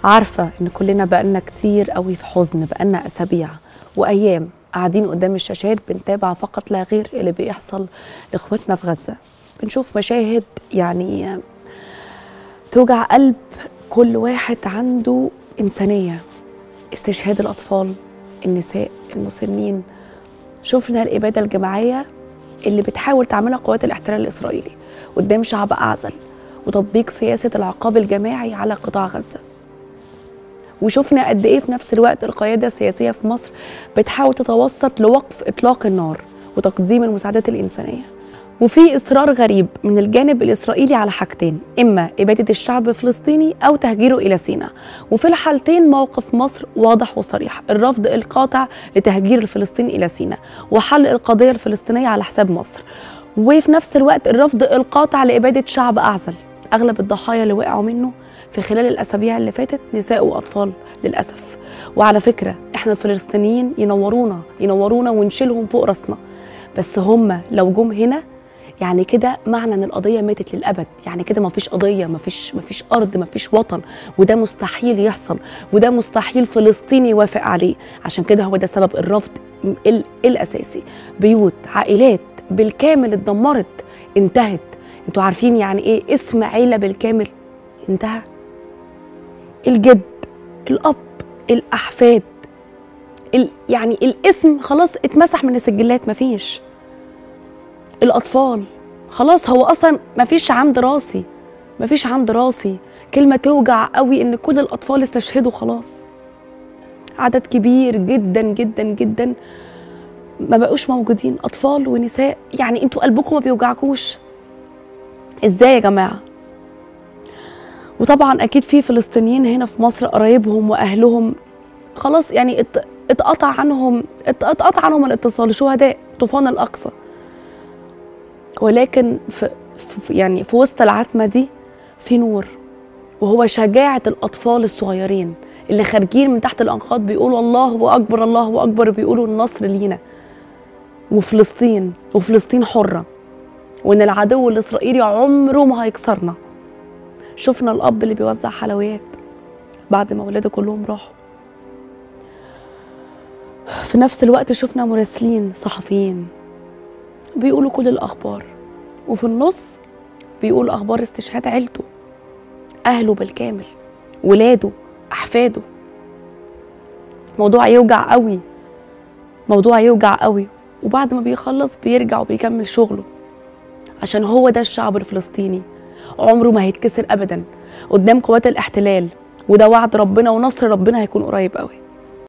عارفة إن كلنا بقالنا كتير قوي في حزن بقالنا أسابيع وأيام قاعدين قدام الشاشات بنتابع فقط لا غير اللي بيحصل لإخواتنا في غزة بنشوف مشاهد يعني توجع قلب كل واحد عنده إنسانية استشهاد الأطفال النساء المسنين شفنا الإبادة الجماعية اللي بتحاول تعملها قوات الاحتلال الإسرائيلي قدام شعب أعزل وتطبيق سياسة العقاب الجماعي على قطاع غزة وشفنا قد ايه في نفس الوقت القياده السياسيه في مصر بتحاول تتوسط لوقف اطلاق النار وتقديم المساعدات الانسانيه وفي اصرار غريب من الجانب الاسرائيلي على حاجتين اما اباده الشعب الفلسطيني او تهجيره الى سيناء وفي الحالتين موقف مصر واضح وصريح الرفض القاطع لتهجير الفلسطيني الى سيناء وحل القضيه الفلسطينيه على حساب مصر وفي نفس الوقت الرفض القاطع لاباده شعب اعزل اغلب الضحايا اللي وقعوا منه في خلال الاسابيع اللي فاتت نساء واطفال للاسف وعلى فكره احنا الفلسطينيين ينورونا ينورونا ونشيلهم فوق راسنا بس هم لو جم هنا يعني كده معنى ان القضيه ماتت للابد يعني كده ما فيش قضيه ما فيش ما فيش ارض ما فيش وطن وده مستحيل يحصل وده مستحيل فلسطيني يوافق عليه عشان كده هو ده سبب الرفض ال- الاساسي بيوت عائلات بالكامل اتدمرت انتهت انتوا عارفين يعني ايه اسم عيله بالكامل انتهى الجد الاب الاحفاد ال يعني الاسم خلاص اتمسح من السجلات مفيش الاطفال خلاص هو اصلا مفيش عام دراسي مفيش عام دراسي كلمه توجع قوي ان كل الاطفال استشهدوا خلاص عدد كبير جدا جدا جدا ما بقوش موجودين اطفال ونساء يعني انتوا قلبكم ما بيوجعكوش ازاي يا جماعه وطبعا اكيد في فلسطينيين هنا في مصر قرايبهم واهلهم خلاص يعني ات- اتقطع عنهم ات- اتقطع عنهم الاتصال شهداء طوفان الاقصى ولكن في, في يعني في وسط العتمه دي في نور وهو شجاعه الاطفال الصغيرين اللي خارجين من تحت الانقاض بيقولوا الله اكبر الله اكبر بيقولوا النصر لينا وفلسطين وفلسطين حره وان العدو الاسرائيلي عمره ما هيكسرنا شفنا الاب اللي بيوزع حلويات بعد ما ولاده كلهم راحوا في نفس الوقت شفنا مراسلين صحفيين بيقولوا كل الاخبار وفي النص بيقول اخبار استشهاد عيلته اهله بالكامل ولاده احفاده موضوع يوجع قوي موضوع يوجع قوي وبعد ما بيخلص بيرجع وبيكمل شغله عشان هو ده الشعب الفلسطيني عمره ما هيتكسر ابدا قدام قوات الاحتلال وده وعد ربنا ونصر ربنا هيكون قريب قوي